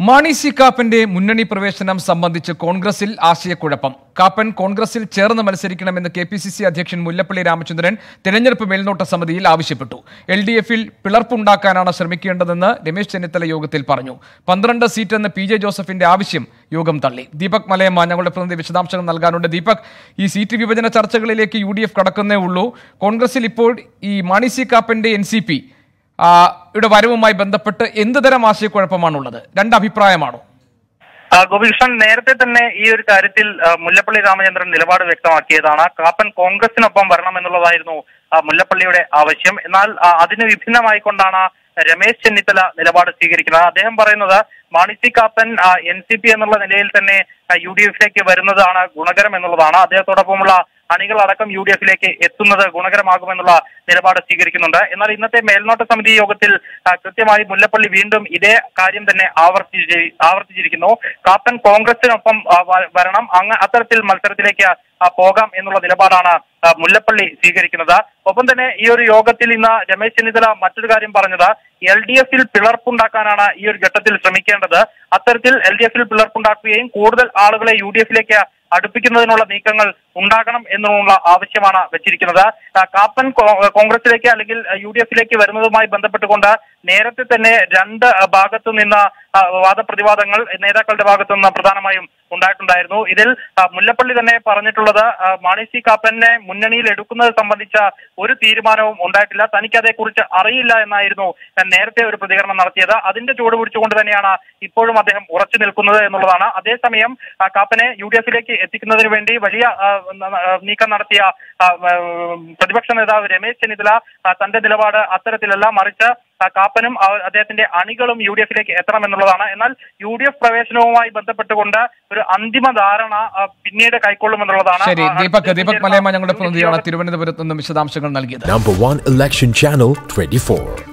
Mani C കാപ്പന്റെ മുന്നണി പ്രവേശനം സംബന്ധിച്ച് കോൺഗ്രസിൽ ആശയക്കുഴപ്പം കാപ്പൻ കോൺഗ്രസിൽ ചേർന്ന് മത്സരിക്കണമെന്ന് കെ പി സി സി അധ്യക്ഷൻ മുല്ലപ്പള്ളി രാമചന്ദ്രൻ തെരഞ്ഞെടുപ്പ് മേൽനോട്ട സമിതിയിൽ ആവശ്യപ്പെട്ടു എൽ ഡി എഫിൽ പിളർപ്പുണ്ടാക്കാനാണ് ശ്രമിക്കേണ്ടതെന്ന് രമേശ് ചെന്നിത്തല യോഗത്തിൽ പറഞ്ഞു പന്ത്രണ്ട് സീറ്റെന്ന് പി ജെ ജോസഫിന്റെ ആവശ്യം യോഗം തള്ളി ദീപക് മലയമ്മ ഞങ്ങളുടെ പ്രതിനിധി വിശദാംശങ്ങൾ നൽകാനുണ്ട് ദീപക് ഈ സീറ്റ് വിഭജന ചർച്ചകളിലേക്ക് യു ഡി എഫ് കടക്കുന്നേ ഉള്ളൂ കോൺഗ്രസിൽ ഇപ്പോൾ ഈ മാണി സി കാപ്പന്റെ എൻ സി പി യുടെ വരവുമായി ബന്ധപ്പെട്ട് എന്ത് തരം ആശയക്കുഴപ്പമാണുള്ളത് രണ്ട് അഭിപ്രായമാണോ ആ, ഗോപികൃഷ്ണൻ നേരത്തെ തന്നെ ഈ ഒരു കാര്യത്തിൽ ആ, മുല്ലപ്പള്ളി രാമചന്ദ്രൻ നിലപാട് വ്യക്തമാക്കിയതാണ് കാപ്പൻ കോൺഗ്രസിനൊപ്പം വരണം എന്നുള്ളതായിരുന്നു ആ, മുല്ലപ്പള്ളിയുടെ ആവശ്യം എന്നാൽ ആ, അതിന് വിഭിന്നമായിക്കൊണ്ടാണ് രമേശ് ചെന്നിത്തല നിലപാട് സ്വീകരിക്കുന്നത് അദ്ദേഹം പറയുന്നത് Mani C Kappan N C P എന്നുള്ള നിലയിൽ തന്നെ യു ഡി എഫിലേക്ക് വരുന്നതാണ് ഗുണകരം എന്നുള്ളതാണ് അദ്ദേഹത്തോടൊപ്പമുള്ള അണികളടക്കം യു ഡി എഫിലേക്ക് എത്തുന്നത് ഗുണകരമാകുമെന്നുള്ള നിലപാട് സ്വീകരിക്കുന്നുണ്ട് എന്നാൽ ഇന്നത്തെ മേൽനോട്ട സമിതി യോഗത്തിൽ ആ, കൃത്യമായി മുല്ലപ്പള്ളി വീണ്ടും ഇതേ കാര്യം തന്നെ ആവർത്തിച്ച് ആവർത്തിച്ചിരിക്കുന്നു കാപ്പൻ കോൺഗ്രസിനൊപ്പം ആ, വ- വരണം അങ്ങ് അത്തരത്തിൽ മത്സരത്തിലേക്ക് ആ, പോകാം എന്നുള്ള നിലപാടാണ് ആ, മുല്ലപ്പള്ളി സ്വീകരിക്കുന്നത് ഒപ്പം തന്നെ ഈ ഒരു യോഗത്തിൽ ഇന്ന് രമേശ് ചെന്നിത്തല മറ്റൊരു കാര്യം പറഞ്ഞത് എൽ ഡി എഫിൽ പിളർപ്പുണ്ടാക്കാനാണ് ഈ ഒരു ഘട്ടത്തിൽ ശ്രമിക്കേണ്ടത് അത്തരത്തിൽ എൽ ഡി എഫിൽ പിളർപ്പുണ്ടാക്കുകയും കൂടുതൽ ആളുകളെ യു ഡി എഫിലേക്ക് അടുപ്പിക്കുന്നതിനുള്ള നീക്കങ്ങൾ ഉണ്ടാകണം എന്നുള്ള ആവശ്യമാണ് വെച്ചിരിക്കുന്നത് ആ, കാപ്പൻ കോ- കോൺഗ്രസിലേക്ക് അല്ലെങ്കിൽ യു ഡി എഫിലേക്ക് വരുന്നതുമായി ബന്ധപ്പെട്ടുകൊണ്ട് നേരത്തെ തന്നെ രണ്ട് ഭാഗത്തു നിന്ന് ആ, വാദപ്രതിവാദങ്ങൾ നേതാക്കളുടെ ഭാഗത്തു നിന്ന് പ്രധാനമായും ഉണ്ടായിട്ടുണ്ടായിരുന്നു ഇതിൽ ആ, മുല്ലപ്പള്ളി തന്നെ പറഞ്ഞിട്ടുള്ളത് ആ, മാണി സി കാപ്പനെ മുന്നണിയിൽ എടുക്കുന്നത് സംബന്ധിച്ച ഒരു തീരുമാനവും ഉണ്ടായിട്ടില്ല തനിക്ക് അതേക്കുറിച്ച് അറിയില്ല എന്നായിരുന്നു നേരത്തെ ഒരു പ്രതികരണം നടത്തിയത് അതിന്റെ ചുവട് പിടിച്ചുകൊണ്ട് തന്നെയാണ് ഇപ്പോഴും അദ്ദേഹം ഉറച്ചു നിൽക്കുന്നത് എന്നുള്ളതാണ് അതേസമയം ആ, കാപ്പനെ യു ഡി എഫിലേക്ക് എത്തിക്കുന്നതിന് വേണ്ടി വലിയ ആ, ന- ആ, നീക്കം നടത്തിയ ആ, ആ, പ്രതിപക്ഷ നേതാവ് രമേശ് ചെന്നിത്തല ആ, തന്റെ നിലപാട് അത്തരത്തിലല്ല മറിച്ച് ആ, കാപ്പനും ആ, അദ്ദേഹത്തിന്റെ അണികളും യു ഡി എഫിലേക്ക് എത്തണമെന്നുള്ളതാണ് എന്നാൽ യു ഡി എഫ് പ്രവേശനവുമായി ബന്ധപ്പെട്ടുകൊണ്ട് ഒരു അന്തിമ ധാരണ ആ, പിന്നീട് കൈക്കൊള്ളുമെന്നുള്ളതാണ് ശരി ആ, ദീപക് അടുത്ത ദീപക് മലയമ്മ ഞങ്ങളുടെ യോഗ- പ്രതിനിധിയാണ് തിരുവനന്തപുരത്ത് നിന്നും വിശദാംശങ്ങൾ നൽകിയത് Number one election channel 24.